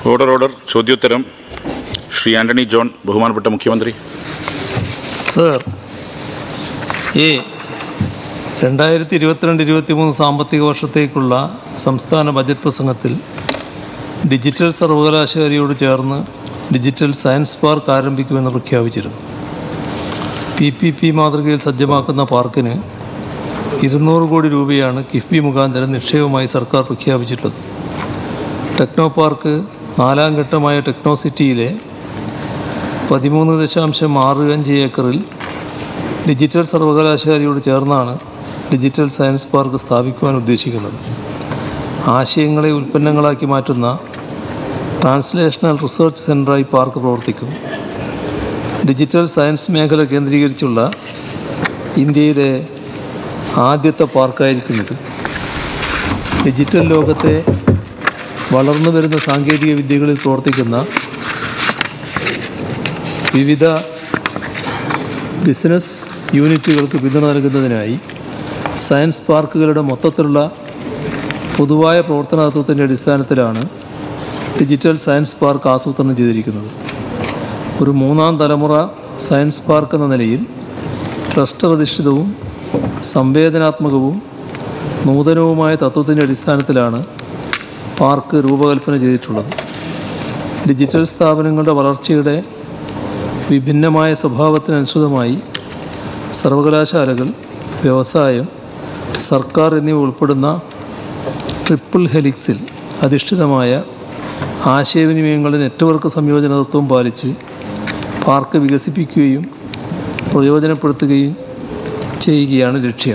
order order ചോദ്യോത്തരം ശ്രീ ആന്റണി ജോൺ ബഹുമാനപ്പെട്ട മുഖ്യമന്ത്രി സർ എ രണ്ടായിരത്തി ഇരുപത്തിരണ്ട് ഇരുപത്തിമൂന്ന് സാമ്പത്തിക വർഷത്തേക്കുള്ള സംസ്ഥാന ബജറ്റ് പ്രസംഗത്തിൽ ഡിജിറ്റൽ സർവകലാശാലയോട് ചേർന്ന് ഡിജിറ്റൽ സയൻസ് പാർക്ക് ആരംഭിക്കുമെന്ന് പ്രഖ്യാപിച്ചിരുന്നു പി പി പി മാതൃകയിൽ സജ്ജമാക്കുന്ന പാർക്കിന് ഇരുന്നൂറ് കോടി രൂപയാണ് കിഫ്ബി മുഖാന്തരം നിക്ഷേപമായി സർക്കാർ പ്രഖ്യാപിച്ചിട്ടുള്ളത് ടെക്നോ പാർക്ക് നാലാം ഘട്ടമായ ടെക്നോ സിറ്റിയിലെ പതിമൂന്ന് ദശാംശം ആറ് അഞ്ച് ഏക്കറിൽ ഡിജിറ്റൽ സർവകലാശാലയോട് ചേർന്നാണ് ഡിജിറ്റൽ സയൻസ് പാർക്ക് സ്ഥാപിക്കുവാൻ ഉദ്ദേശിക്കുന്നത് ആശയങ്ങളെ ഉൽപ്പന്നങ്ങളാക്കി മാറ്റുന്ന ട്രാൻസ്ലേഷണൽ റിസർച്ച് സെൻ്ററായി പാർക്ക് പ്രവർത്തിക്കും ഡിജിറ്റൽ സയൻസ് മേഖല കേന്ദ്രീകരിച്ചുള്ള ഇന്ത്യയിലെ ആദ്യത്തെ പാർക്കായിരിക്കും ഇത് ഡിജിറ്റൽ ലോകത്തെ വളർന്നു വരുന്ന സാങ്കേതിക വിദ്യകളിൽ പ്രവർത്തിക്കുന്ന വിവിധ ബിസിനസ് യൂണിറ്റുകൾക്ക് പിന്തുണ നൽകുന്നതിനായി സയൻസ് പാർക്കുകളുടെ മൊത്തത്തിലുള്ള പൊതുവായ പ്രവർത്തനതത്വത്തിൻ്റെ അടിസ്ഥാനത്തിലാണ് ഡിജിറ്റൽ സയൻസ് പാർക്ക് ആസൂത്രണം ചെയ്തിരിക്കുന്നത് ഒരു മൂന്നാം തലമുറ സയൻസ് പാർക്ക് എന്ന നിലയിൽ ക്ലസ്റ്റർ അധിഷ്ഠിതവും സംവേദനാത്മകവും നൂതനവുമായ തത്വത്തിൻ്റെ അടിസ്ഥാനത്തിലാണ് പാർക്ക് രൂപകൽപ്പന ചെയ്തിട്ടുള്ളത് ഡിജിറ്റൽ സ്ഥാപനങ്ങളുടെ വളർച്ചയുടെ വിഭിന്നമായ സ്വഭാവത്തിനനുസൃതമായി സർവകലാശാലകൾ വ്യവസായം സർക്കാർ എന്നിവ ഉൾപ്പെടുന്ന ട്രിപ്പിൾ ഹെലിക്സിൽ അധിഷ്ഠിതമായ ആശയവിനിമയങ്ങളുടെ നെറ്റ്വർക്ക് സംയോജനതത്വം പാലിച്ച് പാർക്ക് വികസിപ്പിക്കുകയും പ്രയോജനപ്പെടുത്തുകയും ചെയ്യുകയാണ് ലക്ഷ്യം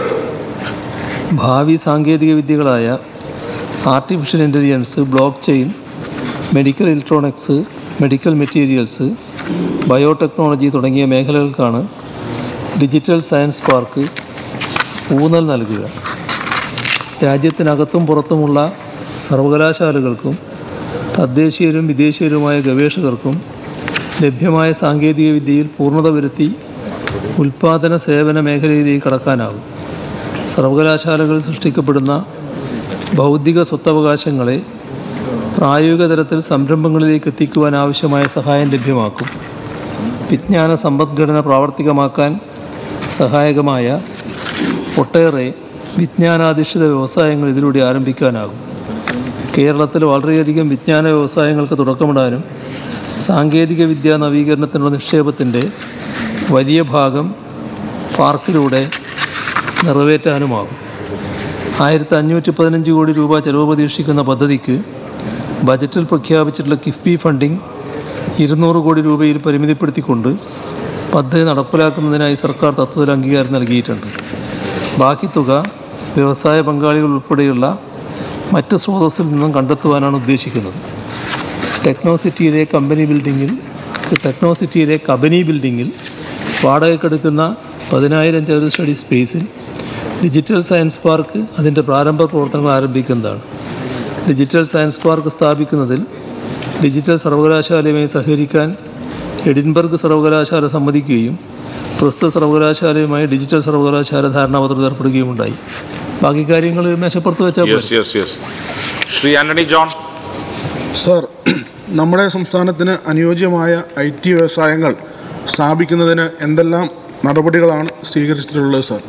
ഭാവി സാങ്കേതിക വിദ്യകളായ artificial intelligence blockchain medical electronics medical materials biotechnology തുടങ്ങിയ മേഖലകൾക്കാണ് ഡിജിറ്റൽ സയൻസ് പാർക്ക് ഊന്നൽ നൽകുക രാജ്യത്തിനകത്തും പുറത്തുമുള്ള സർവകലാശാലകൾക്കും തദ്ദേശീയരും വിദേശീയരുമായ ഗവേഷകർക്കും ലഭ്യമായ സാങ്കേതിക വിദ്യയിൽ പൂർണ്ണത വരുത്തി ഉൽപ്പാദന സേവന മേഖലയിലേക്ക് കടക്കാനാകും സർവകലാശാലകൾ സൃഷ്ടിക്കപ്പെടുന്ന ബൗദ്ധിക സ്വത്തവകാശങ്ങളെ പ്രായോഗിക തലത്തിൽ സംരംഭങ്ങളിലേക്ക് എത്തിക്കുവാൻ ആവശ്യമായ സഹായം ലഭ്യമാക്കും വിജ്ഞാന സമ്പദ്ഘടന പ്രാവർത്തികമാക്കാൻ സഹായകമായ ഒട്ടേറെ വിജ്ഞാനാധിഷ്ഠിത വ്യവസായങ്ങൾ ഇതിലൂടെ ആരംഭിക്കാനാകും കേരളത്തിൽ വളരെയധികം വിജ്ഞാന വ്യവസായങ്ങൾക്ക് തുടക്കമിടാനും സാങ്കേതിക വിദ്യാ നവീകരണത്തിനുള്ള നിക്ഷേപത്തിൻ്റെ വലിയ ഭാഗം പാർക്കിലൂടെ നിറവേറ്റാനുമാകും ആയിരത്തി അഞ്ഞൂറ്റി പതിനഞ്ച് കോടി രൂപ ചെലവ് പ്രതീക്ഷിക്കുന്ന പദ്ധതിക്ക് ബജറ്റിൽ പ്രഖ്യാപിച്ചിട്ടുള്ള കിഫ്ബി ഫണ്ടിംഗ് ഇരുന്നൂറ് കോടി രൂപയിൽ പരിമിതിപ്പെടുത്തിക്കൊണ്ട് പദ്ധതി നടപ്പിലാക്കുന്നതിനായി സർക്കാർ തത്വത്തിൽ അംഗീകാരം നൽകിയിട്ടുണ്ട് ബാക്കി തുക വ്യവസായ പങ്കാളികൾ ഉൾപ്പെടെയുള്ള മറ്റ് സ്രോതസ്സിൽ നിന്നും കണ്ടെത്തുവാനാണ് ഉദ്ദേശിക്കുന്നത് ടെക്നോ സിറ്റിയിലെ കമ്പനി ബിൽഡിങ്ങിൽ ടെക്നോ സിറ്റിയിലെ കമ്പനി ബിൽഡിങ്ങിൽ വാടകയ്ക്കെടുക്കുന്ന പതിനായിരം ചതുരശ്ര സ്റ്റഡി സ്പേസിൽ ഡിജിറ്റൽ സയൻസ് പാർക്ക് അതിൻ്റെ പ്രാരംഭ പ്രവർത്തനങ്ങൾ ആരംഭിക്കുന്നതാണ് ഡിജിറ്റൽ സയൻസ് പാർക്ക് സ്ഥാപിക്കുന്നതിൽ ഡിജിറ്റൽ സർവകലാശാലയുമായി സഹകരിക്കാൻ എഡിൻബർഗ് സർവകലാശാല സമ്മതിക്കുകയും പ്രസ്തുത സർവകലാശാലയുമായി ഡിജിറ്റൽ സർവകലാശാല ധാരണാപത്രം ഏർപ്പെടുകയും ഉണ്ടായി ബാക്കി കാര്യങ്ങൾ മേശപ്പുറത്ത് വെച്ചാൽ yes yes yes Shri Antony John sir നമ്മുടെ സംസ്ഥാനത്തിന് അനുയോജ്യമായ ഐ ടി വ്യവസായങ്ങൾ സ്ഥാപിക്കുന്നതിന് എന്തെല്ലാം നടപടികളാണ് സ്വീകരിച്ചിട്ടുള്ളത് സർ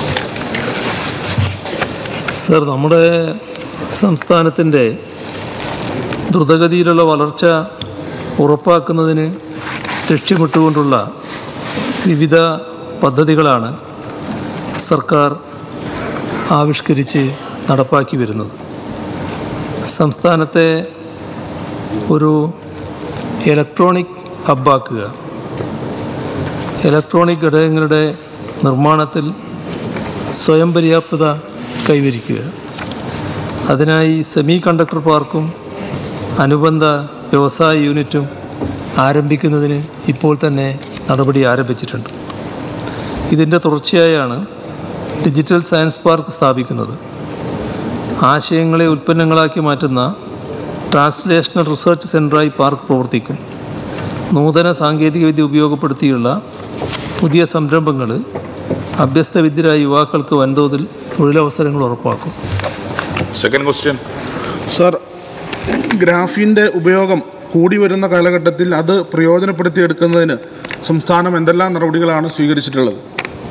സർ നമ്മുടെ സംസ്ഥാനത്തിൻ്റെ ദ്രുതഗതിയിലുള്ള വളർച്ച ഉറപ്പാക്കുന്നതിന് ലക്ഷ്യമിട്ടുകൊണ്ടുള്ള വിവിധ പദ്ധതികളാണ് സർക്കാർ ആവിഷ്കരിച്ച് നടപ്പാക്കി വരുന്നത് സംസ്ഥാനത്തെ ഒരു ഇലക്ട്രോണിക് ഹബ്ബാക്കുക ഇലക്ട്രോണിക് ഘടകങ്ങളുടെ നിർമ്മാണത്തിൽ സ്വയം പര്യാപ്തത കൈവരിക്കുക അതിനായി സെമി കണ്ടക്ടർ പാർക്കും അനുബന്ധ വ്യവസായ യൂണിറ്റും ആരംഭിക്കുന്നതിന് ഇപ്പോൾ തന്നെ നടപടി ആരംഭിച്ചിട്ടുണ്ട് ഇതിൻ്റെ തുടർച്ചയായാണ് ഡിജിറ്റൽ സയൻസ് പാർക്ക് സ്ഥാപിക്കുന്നത് ആശയങ്ങളെ ഉൽപ്പന്നങ്ങളാക്കി മാറ്റുന്ന ട്രാൻസ്ലേഷണൽ റിസർച്ച് സെൻ്ററായി പാർക്ക് പ്രവർത്തിക്കും നൂതന സാങ്കേതികവിദ്യ ഉപയോഗപ്പെടുത്തിയുള്ള പുതിയ സംരംഭങ്ങൾ അഭ്യസ്തവിദ്യരായ യുവാക്കൾക്ക് വൻതോതിൽ തൊഴിലവസരങ്ങൾ ഉറപ്പാക്കും സെക്കൻഡ് ക്വസ്റ്റ്യൻ സർ ഗ്രാഫീൻ്റെ ഉപയോഗം കൂടി വരുന്ന കാലഘട്ടത്തിൽ അത് പ്രയോജനപ്പെടുത്തിയെടുക്കുന്നതിന് സംസ്ഥാനം എന്തെല്ലാം നടപടികളാണ് സ്വീകരിച്ചിട്ടുള്ളത്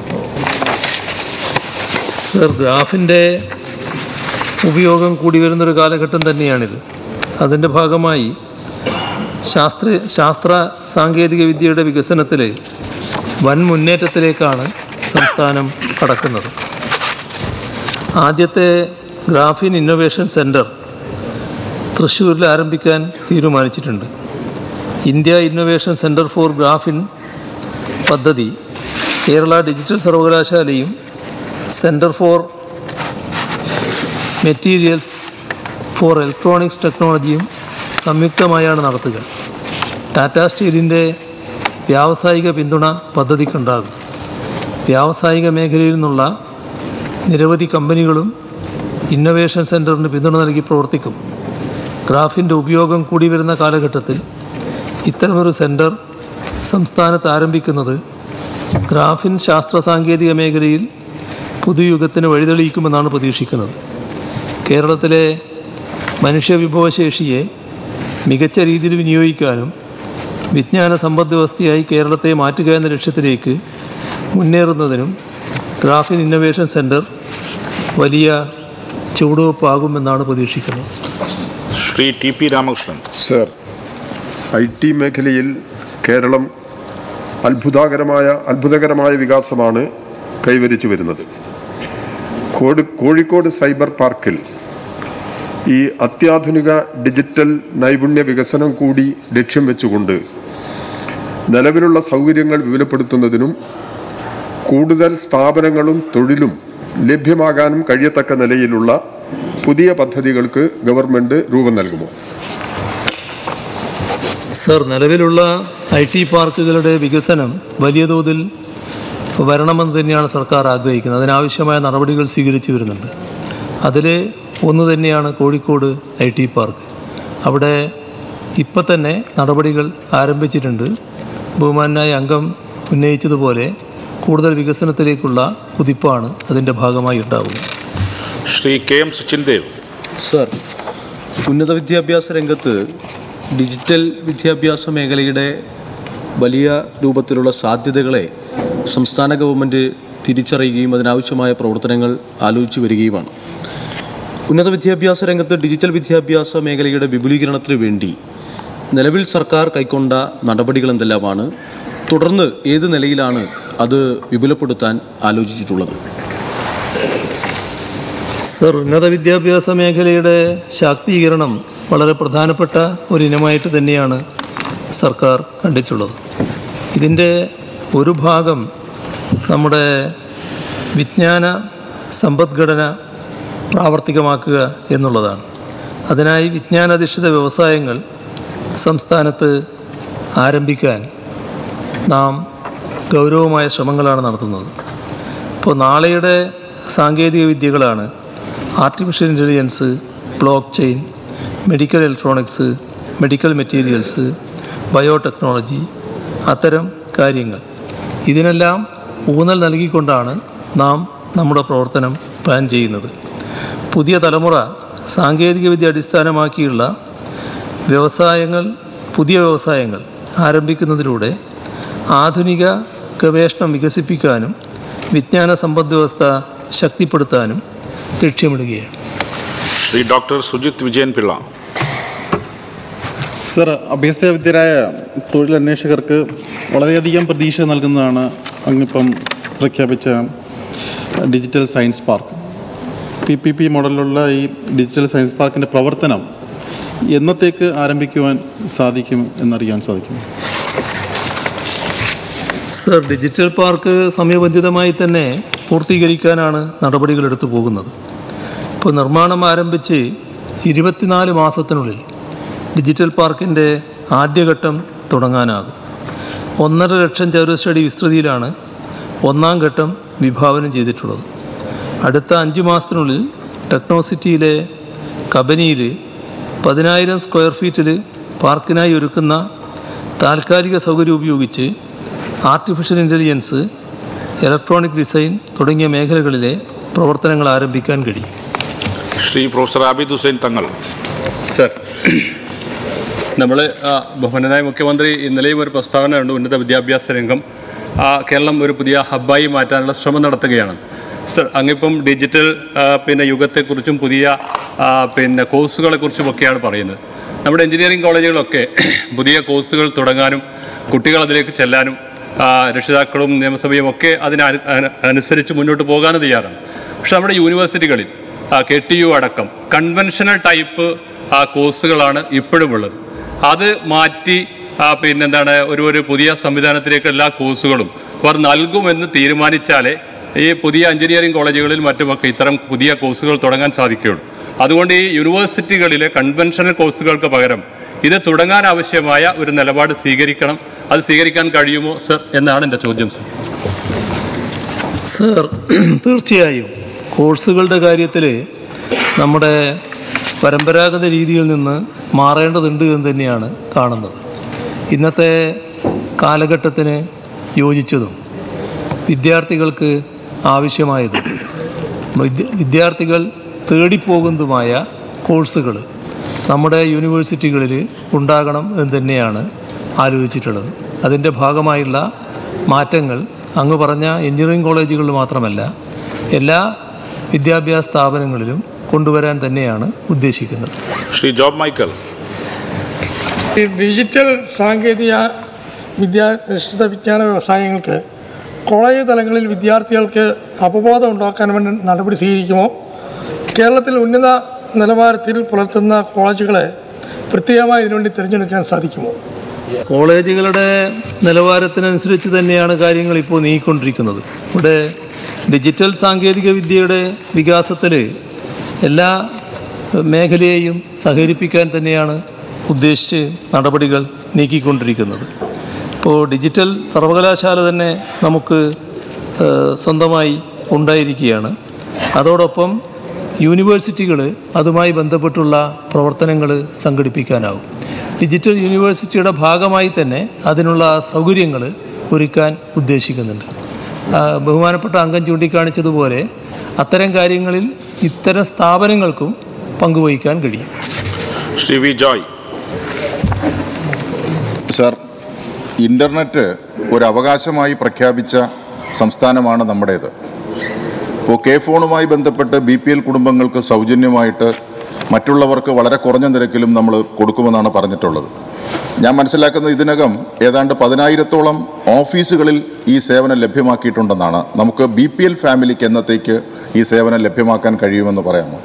സർ ഗ്രാഫിൻ്റെ ഉപയോഗം കൂടി വരുന്നൊരു കാലഘട്ടം തന്നെയാണിത് അതിൻ്റെ ഭാഗമായി ശാസ്ത്ര ശാസ്ത്ര സാങ്കേതിക വിദ്യയുടെ വികസനത്തിൽ വൻ മുന്നേറ്റത്തിലേക്കാണ് സംസ്ഥാനം കടക്കുന്നത് ആദ്യത്തെ ഗ്രാഫിൻ ഇന്നൊവേഷൻ സെൻറ്റർ തൃശ്ശൂരിൽ ആരംഭിക്കാൻ തീരുമാനിച്ചിട്ടുണ്ട് India innovation centre for graphene പദ്ധതി കേരള ഡിജിറ്റൽ സർവകലാശാലയും centre for materials for electronics ടെക്നോളജിയും സംയുക്തമായാണ് നടത്തുക ടാറ്റ സ്റ്റീലിൻ്റെ വ്യാവസായിക പിന്തുണ പദ്ധതിക്കുണ്ടാകും വ്യാവസായിക മേഖലയിൽ നിന്നുള്ള നിരവധി കമ്പനികളും ഇന്നൊവേഷൻ സെൻറ്ററിന് പിന്തുണ നൽകി പ്രവർത്തിക്കും ഗ്രാഫിൻ്റെ ഉപയോഗം കൂടി വരുന്ന കാലഘട്ടത്തിൽ ഇത്തരമൊരു സെൻറ്റർ സംസ്ഥാനത്ത് ആരംഭിക്കുന്നത് ഗ്രാഫിൻ ശാസ്ത്ര സാങ്കേതിക മേഖലയിൽ പുതുയുഗത്തിന് വഴിതെളിയിക്കുമെന്നാണ് പ്രതീക്ഷിക്കുന്നത് കേരളത്തിലെ മനുഷ്യവിഭവശേഷിയെ മികച്ച രീതിയിൽ വിനിയോഗിക്കാനും വിജ്ഞാന സമ്പദ് വ്യവസ്ഥയായി കേരളത്തെ മാറ്റുക എന്ന ലക്ഷ്യത്തിലേക്ക് മുന്നേറുന്നതിനും ഗ്രാഫിൻ ഇന്നൊവേഷൻ സെൻറ്റർ വലിയ ചുവടുവെപ്പാകുമെന്നാണ് പ്രതീക്ഷിക്കുന്നത് Shri T P Ramakrishnan sir I T മേഖലയിൽ കേരളം അത്ഭുതകരമായ അത്ഭുതകരമായ വികാസമാണ് കൈവരിച്ചു വരുന്നത് കോട് കോഴിക്കോട് സൈബർ പാർക്കിൽ ഈ അത്യാധുനിക ഡിജിറ്റൽ നൈപുണ്യ വികസനം കൂടി ലക്ഷ്യം വെച്ചുകൊണ്ട് നിലവിലുള്ള സൗകര്യങ്ങൾ വിപുലപ്പെടുത്തുന്നതിനും കൂടുതൽ സ്ഥാപനങ്ങളും തൊഴിലും ലഭ്യമാകാനും കഴിയത്തക്ക നിലയിലുള്ള പുതിയ പദ്ധതികൾക്ക് ഗവൺമെന്റ് രൂപം നൽകുമോ സർ നിലവിലുള്ള ഐ ടി പാർക്കുകളുടെ വികസനം വലിയ തോതിൽ വരണമെന്ന് തന്നെയാണ് സർക്കാർ ആഗ്രഹിക്കുന്നത് അതിനാവശ്യമായ നടപടികൾ സ്വീകരിച്ചു വരുന്നുണ്ട് അതിൽ ഒന്ന് തന്നെയാണ് കോഴിക്കോട് ഐ ടി പാർക്ക് അവിടെ ഇപ്പം തന്നെ നടപടികൾ ആരംഭിച്ചിട്ടുണ്ട് ബഹുമാനായ അംഗം ഉന്നയിച്ചതുപോലെ കൂടുതൽ വികസനത്തിലേക്കുള്ള കുതിപ്പാണ് അതിൻ്റെ ഭാഗമായി ഉണ്ടാവുക Shri K M Sachin Dev sir ഉന്നത വിദ്യാഭ്യാസ രംഗത്ത് ഡിജിറ്റൽ വിദ്യാഭ്യാസ മേഖലയുടെ വലിയ രൂപത്തിലുള്ള സാധ്യതകളെ സംസ്ഥാന ഗവൺമെൻറ് തിരിച്ചറിയുകയും അതിനാവശ്യമായ പ്രവർത്തനങ്ങൾ ആലോചിച്ചു വരികയുമാണ് ഉന്നത വിദ്യാഭ്യാസ രംഗത്ത് ഡിജിറ്റൽ വിദ്യാഭ്യാസ മേഖലയുടെ വിപുലീകരണത്തിന് വേണ്ടി നിലവിൽ സർക്കാർ കൈക്കൊണ്ട നടപടികൾ എന്തെല്ലാമാണ് തുടർന്ന് ഏത് നിലയിലാണ് അത് വിപുലപ്പെടുത്താൻ ആലോചിച്ചിട്ടുള്ളത് സർ ഉന്നത വിദ്യാഭ്യാസ മേഖലയുടെ ശാക്തീകരണം വളരെ പ്രധാനപ്പെട്ട ഒരു ഇനമായിട്ട് തന്നെയാണ് സർക്കാർ കണ്ടിട്ടുള്ളത് ഇതിൻ്റെ ഒരു ഭാഗം നമ്മുടെ വിജ്ഞാന സമ്പദ്ഘടന പ്രാവർത്തികമാക്കുക എന്നുള്ളതാണ് അതിനായി വിജ്ഞാനാധിഷ്ഠിത വ്യവസായങ്ങൾ സംസ്ഥാനത്ത് ആരംഭിക്കാൻ നാം ഗൗരവമായ ശ്രമങ്ങളാണ് നടത്തുന്നത് ഇപ്പോൾ നാളെയുടെ സാങ്കേതിക വിദ്യകളാണ് artificial intelligence blockchain medical electronics medical materials biotechnology അത്തരം കാര്യങ്ങൾ ഇതിനെല്ലാം ഊന്നൽ നൽകിക്കൊണ്ടാണ് നാം നമ്മുടെ പ്രവർത്തനം പ്ലാൻ ചെയ്യുന്നത് പുതിയ തലമുറ സാങ്കേതികവിദ്യ അടിസ്ഥാനമാക്കിയുള്ള വ്യവസായങ്ങൾ പുതിയ വ്യവസായങ്ങൾ ആരംഭിക്കുന്നതിലൂടെ ആധുനിക ഗവേഷണം വികസിപ്പിക്കാനും വിജ്ഞാന സമ്പദ് വ്യവസ്ഥ ശക്തിപ്പെടുത്താനും ലക്ഷ്യമിടുകയാണ് ശ്രീ ഡോക്ടർ സുജിത് വിജയൻ പിള്ള സർ അഭ്യസ്തവിദ്യരായ തൊഴിലന്വേഷകർക്ക് വളരെയധികം പ്രതീക്ഷ നൽകുന്നതാണ് അങ്ങിപ്പം പ്രഖ്യാപിച്ച digital science park P P P മോഡലിലുള്ള ഈ ഡിജിറ്റൽ സയൻസ് പാർക്കിൻ്റെ പ്രവർത്തനം എന്നത്തേക്ക് ആരംഭിക്കുവാൻ സാധിക്കും എന്നറിയാൻ സാധിക്കും സർ ഡിജിറ്റൽ പാർക്ക് സമയബന്ധിതമായി തന്നെ പൂർത്തീകരിക്കാനാണ് നടപടികൾ എടുത്തു പോകുന്നത് ഇപ്പോൾ നിർമ്മാണം ആരംഭിച്ച് ഇരുപത്തിനാല് മാസത്തിനുള്ളിൽ ഡിജിറ്റൽ പാർക്കിൻ്റെ ആദ്യഘട്ടം തുടങ്ങാനാകും ഒന്നര ലക്ഷം ചതുരശ്രടി വിസ്തൃതിയിലാണ് ഒന്നാം ഘട്ടം വിഭാവനം ചെയ്തിട്ടുള്ളത് അടുത്ത അഞ്ച് മാസത്തിനുള്ളിൽ ടെക്നോസിറ്റിയിലെ കബനിയിൽ പതിനായിരം സ്ക്വയർ ഫീറ്റിൽ പാർക്കിനായി ഒരുക്കുന്ന താൽക്കാലിക സൗകര്യം ഉപയോഗിച്ച് ആർട്ടിഫിഷ്യൽ ഇൻ്റലിജൻസ് ഇലക്ട്രോണിക് ഡിസൈൻ തുടങ്ങിയ മേഖലകളിലെ പ്രവർത്തനങ്ങൾ ആരംഭിക്കാൻ കഴിയും ശ്രീ പ്രൊഫസർ ആബിദ് ഹുസൈൻ തങ്ങൾ സർ നമ്മൾ ബഹുമാനായ മുഖ്യമന്ത്രി ഇന്നലെയും ഒരു പ്രസ്താവന ഉണ്ട് ഉന്നത വിദ്യാഭ്യാസ രംഗം ആ, കേരളം ഒരു പുതിയ ഹബ്ബായി മാറ്റാനുള്ള ശ്രമം നടത്തുകയാണ് സർ അങ്ങിപ്പം ഡിജിറ്റൽ ആ, പിന്നെ യുഗത്തെക്കുറിച്ചും പുതിയ ആ, പിന്നെ കോഴ്സുകളെക്കുറിച്ചുമൊക്കെയാണ് പറയുന്നത് നമ്മുടെ എഞ്ചിനീയറിംഗ് കോളേജുകളൊക്കെ പുതിയ കോഴ്സുകൾ തുടങ്ങാനും കുട്ടികൾ അതിലേക്ക് ചെല്ലാനും ആ, രക്ഷിതാക്കളും നിയമസഭയും ഒക്കെ അതിന് അനു- അനു- അനുസരിച്ച് മുന്നോട്ട് പോകാനും തയ്യാറാണ് പക്ഷെ നമ്മുടെ യൂണിവേഴ്സിറ്റികളിൽ കെ ടി യു അടക്കം കൺവെൻഷനൽ ടൈപ്പ് ആ, കോഴ്സുകളാണ് ഇപ്പോഴും ഉള്ളത് അത് മാറ്റി ആ, പിന്നെന്താണ് ഒരു ഒരു പുതിയ സംവിധാനത്തിലേക്ക് എല്ലാ കോഴ്സുകളും അവർ നൽകുമെന്ന് തീരുമാനിച്ചാലേ ഈ പുതിയ എഞ്ചിനീയറിംഗ് കോളേജുകളിൽ മറ്റുമൊക്കെ ഇത്തരം പുതിയ കോഴ്സുകൾ തുടങ്ങാൻ സാധിക്കുകയുള്ളൂ അതുകൊണ്ട് ഈ യൂണിവേഴ്സിറ്റികളിലെ കൺവെൻഷനൽ കോഴ്സുകൾക്ക് പകരം ഇത് തുടങ്ങാൻ ആവശ്യമായ ഒരു നിലപാട് സ്വീകരിക്കണം അത് സ്വീകരിക്കാൻ കഴിയുമോ സർ എന്നാണ് എൻ്റെ ചോദ്യം സർ സർ തീർച്ചയായും കോഴ്സുകളുടെ കാര്യത്തിൽ നമ്മുടെ പരമ്പരാഗത രീതിയിൽ നിന്ന് മാറേണ്ടതുണ്ട് എന്ന് തന്നെയാണ് കാണുന്നത് ഇന്നത്തെ കാലഘട്ടത്തിന് യോജിച്ചതും വിദ്യാർത്ഥികൾക്ക് ആവശ്യമായതും വിദ്യ- വിദ്യാർത്ഥികൾ തേടിപ്പോകുന്നതുമായ കോഴ്സുകൾ നമ്മുടെ യൂണിവേഴ്സിറ്റികളിൽ ഉണ്ടാകണം എന്ന് തന്നെയാണ് ആലോചിച്ചിട്ടുള്ളത് അതിൻ്റെ ഭാഗമായുള്ള മാറ്റങ്ങൾ അങ്ങ് പറഞ്ഞ എഞ്ചിനീയറിംഗ് കോളേജുകളിൽ മാത്രമല്ല എല്ലാ വിദ്യാഭ്യാസ സ്ഥാപനങ്ങളിലും കൊണ്ടുവരാൻ തന്നെയാണ് ഉദ്ദേശിക്കുന്നത് ശ്രീ ജോബ് മൈക്കൽ ഈ ഡിജിറ്റൽ സാങ്കേതിക വിദ്യാ നിശ്ചിത വിജ്ഞാന വ്യവസായങ്ങൾക്ക് കോളേജ് തലങ്ങളിൽ വിദ്യാർത്ഥികൾക്ക് അവബോധം ഉണ്ടാക്കാൻ വേണ്ടി നടപടി സ്വീകരിക്കുമോ കേരളത്തിൽ ഉന്നത നിലവാരത്തിൽ പുലർത്തുന്ന കോളേജുകളെ പ്രത്യേകമായി ഇതിനുവേണ്ടി തിരഞ്ഞെടുക്കാൻ സാധിക്കുമോ കോളേജുകളുടെ നിലവാരത്തിനനുസരിച്ച് തന്നെയാണ് കാര്യങ്ങൾ ഇപ്പോൾ നീങ്ങിക്കൊണ്ടിരിക്കുന്നത് ഇവിടെ ഡിജിറ്റൽ സാങ്കേതിക വിദ്യയുടെ വികാസത്തിൽ എല്ലാ മേഖലയെയും സഹകരിപ്പിക്കാൻ തന്നെയാണ് ഉദ്ദേശിച്ച് നടപടികൾ നീക്കിക്കൊണ്ടിരിക്കുന്നത് ഇപ്പോൾ ഡിജിറ്റൽ സർവകലാശാല തന്നെ നമുക്ക് ഏഹ്, സ്വന്തമായി ഉണ്ടായിരിക്കുകയാണ് അതോടൊപ്പം യൂണിവേഴ്സിറ്റികൾ അതുമായി ബന്ധപ്പെട്ടുള്ള പ്രവർത്തനങ്ങൾ സംഘടിപ്പിക്കാനാവും ഡിജിറ്റൽ യൂണിവേഴ്സിറ്റിയുടെ ഭാഗമായി തന്നെ അതിനുള്ള സൗകര്യങ്ങൾ ഒരുക്കാൻ ഉദ്ദേശിക്കുന്നുണ്ട് ആ, ബഹുമാനപ്പെട്ട അംഗം ചൂണ്ടിക്കാണിച്ചതുപോലെ അത്തരം കാര്യങ്ങളിൽ ഇത്തരം സ്ഥാപനങ്ങൾക്കും പങ്കുവഹിക്കാൻ കഴിയും Shri V Joy sir internet ഒരു അവകാശമായി പ്രഖ്യാപിച്ച സംസ്ഥാനമാണ് നമ്മുടേത് ഇപ്പോൾ കെ ഫോണുമായി ബന്ധപ്പെട്ട് ബി പി എൽ കുടുംബങ്ങൾക്ക് സൗജന്യമായിട്ട് മറ്റുള്ളവർക്ക് വളരെ കുറഞ്ഞ നിരക്കിലും നമ്മൾ കൊടുക്കുമെന്നാണ് പറഞ്ഞിട്ടുള്ളത് ഞാൻ മനസ്സിലാക്കുന്നത് ഇതിനകം ഏതാണ്ട് പതിനായിരത്തോളം ഓഫീസുകളിൽ ഈ സേവനം ലഭ്യമാക്കിയിട്ടുണ്ടെന്നാണ് നമുക്ക് ബി പി എൽ ഫാമിലിക്ക് എന്നത്തേക്ക് ഈ സേവനം ലഭ്യമാക്കാൻ കഴിയുമെന്ന് പറയാമോ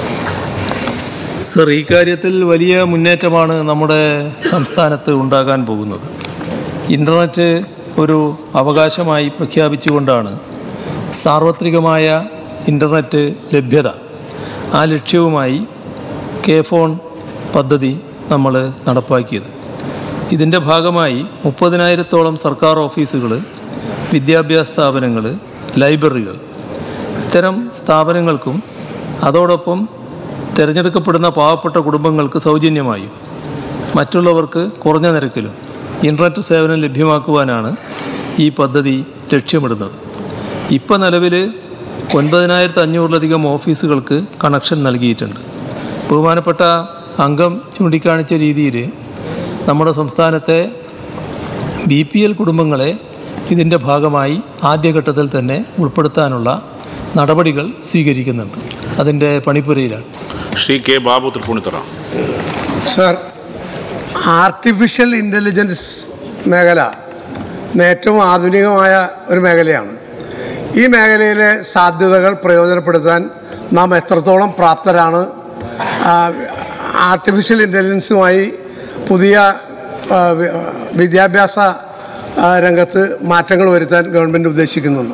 സർ ഈ കാര്യത്തിൽ വലിയ മുന്നേറ്റമാണ് നമ്മുടെ സംസ്ഥാനത്ത് ഉണ്ടാകാൻ പോകുന്നത് ഇൻ്റർനെറ്റ് ഒരു അവകാശമായി പ്രഖ്യാപിച്ചുകൊണ്ടാണ് സാർവത്രികമായ ഇൻ്റർനെറ്റ് ലഭ്യത ആ ലക്ഷ്യവുമായി കെ ഫോൺ പദ്ധതി നമ്മൾ നടപ്പാക്കിയത് ഇതിൻ്റെ ഭാഗമായി മുപ്പതിനായിരത്തോളം സർക്കാർ ഓഫീസുകൾ വിദ്യാഭ്യാസ സ്ഥാപനങ്ങൾ ലൈബ്രറികൾ ഇത്തരം സ്ഥാപനങ്ങൾക്കും അതോടൊപ്പം തിരഞ്ഞെടുക്കപ്പെടുന്ന പാവപ്പെട്ട കുടുംബങ്ങൾക്ക് സൗജന്യമായും മറ്റുള്ളവർക്ക് കുറഞ്ഞ നിരക്കിലും ഇൻ്റർനെറ്റ് സേവനം ലഭ്യമാക്കുവാനാണ് ഈ പദ്ധതി ലക്ഷ്യമിടുന്നത് ഇപ്പം നിലവിൽ ഒൻപതിനായിരത്തി അഞ്ഞൂറിലധികം ഓഫീസുകൾക്ക് കണക്ഷൻ നൽകിയിട്ടുണ്ട് ബഹുമാനപ്പെട്ട അംഗം ചൂണ്ടിക്കാണിച്ച രീതിയിൽ നമ്മുടെ സംസ്ഥാനത്തെ ബി പി എൽ കുടുംബങ്ങളെ ഇതിൻ്റെ ഭാഗമായി ആദ്യഘട്ടത്തിൽ തന്നെ ഉൾപ്പെടുത്താനുള്ള നടപടികൾ സ്വീകരിക്കുന്നുണ്ട് അതിൻ്റെ പണിപ്പുരയിലാണ് Shri K Babu Tripunithura sir artificial intelligence മേഖല ഇന്ന് ഏറ്റവും ആധുനികമായ ഒരു മേഖലയാണ് ഈ മേഖലയിലെ സാധ്യതകൾ പ്രയോജനപ്പെടുത്താൻ നാം എത്രത്തോളം പ്രാപ്തരാണ് ആ, ആർട്ടിഫിഷ്യൽ ഇൻ്റലിജൻസുമായി പുതിയ ആ, വി- വിദ്യാഭ്യാസ ആ, രംഗത്ത് മാറ്റങ്ങൾ വരുത്താൻ ഗവൺമെൻറ് ഉദ്ദേശിക്കുന്നുണ്ട്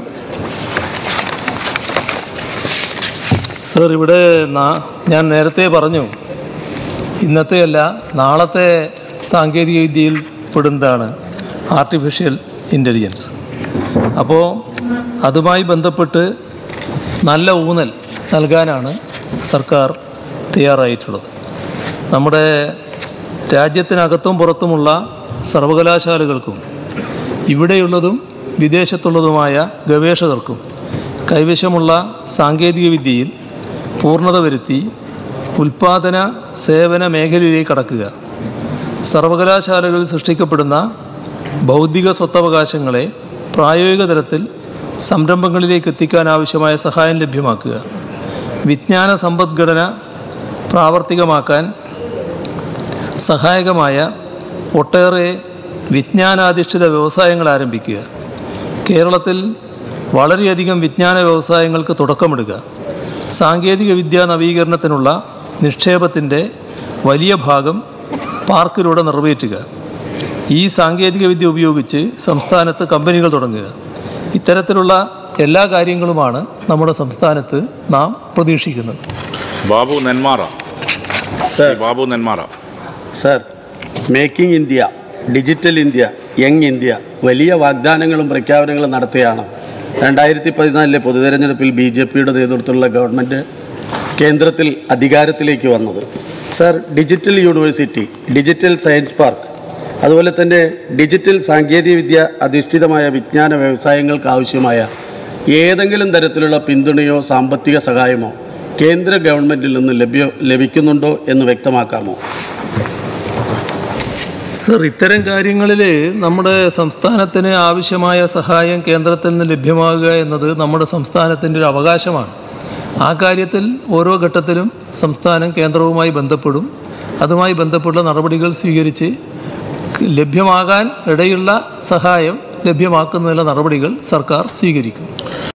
സർ ഇവിടെ നാ- ഞാൻ നേരത്തെ പറഞ്ഞു ഇന്നത്തെയല്ല നാളത്തെ സാങ്കേതിക വിദ്യയിൽ പെടുന്നതാണ് ആർട്ടിഫിഷ്യൽ ഇൻ്റലിജൻസ് അപ്പോൾ അതുമായി ബന്ധപ്പെട്ട് നല്ല ഊന്നൽ നൽകാനാണ് സർക്കാർ തയ്യാറായിട്ടുള്ളത് നമ്മുടെ രാജ്യത്തിനകത്തും പുറത്തുമുള്ള സർവകലാശാലകൾക്കും ഇവിടെയുള്ളതും വിദേശത്തുള്ളതുമായ ഗവേഷകർക്കും കൈവശമുള്ള സാങ്കേതിക വിദ്യയിൽ പൂർണ്ണത വരുത്തി ഉൽപാദന സേവന മേഖലയിലേക്ക് കടക്കുക സർവകലാശാലകളിൽ സൃഷ്ടിക്കപ്പെടുന്ന ബൗദ്ധിക സ്വത്തവകാശങ്ങളെ പ്രായോഗിക തലത്തിൽ സംരംഭങ്ങളിലേക്ക് എത്തിക്കാൻ ആവശ്യമായ സഹായം ലഭ്യമാക്കുക വിജ്ഞാന സമ്പദ്ഘടന പ്രാവർത്തികമാക്കാൻ സഹായകമായ ഒട്ടേറെ വിജ്ഞാനാധിഷ്ഠിത വ്യവസായങ്ങൾ ആരംഭിക്കുക കേരളത്തിൽ വളരെയധികം വിജ്ഞാന വ്യവസായങ്ങൾക്ക് തുടക്കമിടുക സാങ്കേതിക വിദ്യാ നവീകരണത്തിനുള്ള നിക്ഷേപത്തിൻ്റെ വലിയ ഭാഗം പാർക്കിലൂടെ നിറവേറ്റുക ഈ സാങ്കേതിക വിദ്യ ഉപയോഗിച്ച് സംസ്ഥാനത്ത് കമ്പനികൾ തുടങ്ങുക ഇത്തരത്തിലുള്ള എല്ലാ കാര്യങ്ങളുമാണ് നമ്മുടെ സംസ്ഥാനത്ത് നാം പ്രതീക്ഷിക്കുന്നത് Babu Nenmara sir Babu Nenmara sir making India digital India young India വലിയ വാഗ്ദാനങ്ങളും പ്രഖ്യാപനങ്ങളും നടത്തിയാണ് രണ്ടായിരത്തി പതിനാലിലെ പൊതുതെരഞ്ഞെടുപ്പിൽ ബി ജെ പിയുടെ നേതൃത്വത്തിലുള്ള ഗവൺമെൻറ് കേന്ദ്രത്തിൽ അധികാരത്തിലേക്ക് വന്നത് sir digital university digital science park അതുപോലെ തന്നെ ഡിജിറ്റൽ സാങ്കേതികവിദ്യ അധിഷ്ഠിതമായ വിജ്ഞാന വ്യവസായങ്ങൾക്ക് ആവശ്യമായ ഏതെങ്കിലും തരത്തിലുള്ള പിന്തുണയോ സാമ്പത്തിക സഹായമോ കേന്ദ്ര ഗവൺമെൻറ്റിൽ നിന്ന് ലഭ്യ ലഭിക്കുന്നുണ്ടോ എന്ന് വ്യക്തമാക്കാമോ സർ ഇത്തരം കാര്യങ്ങളിൽ നമ്മുടെ സംസ്ഥാനത്തിന് ആവശ്യമായ സഹായം കേന്ദ്രത്തിൽ നിന്ന് ലഭ്യമാകുക എന്നത് നമ്മുടെ സംസ്ഥാനത്തിൻ്റെ ഒരു അവകാശമാണ് ആ കാര്യത്തിൽ ഓരോ ഘട്ടത്തിലും സംസ്ഥാനം കേന്ദ്രവുമായി ബന്ധപ്പെടും അതുമായി ബന്ധപ്പെട്ട നടപടികൾ സ്വീകരിച്ച് ലഭ്യമാകാൻ ഇടയുള്ള സഹായം ലഭ്യമാക്കുന്നതിനുള്ള നടപടികൾ സർക്കാർ സ്വീകരിക്കും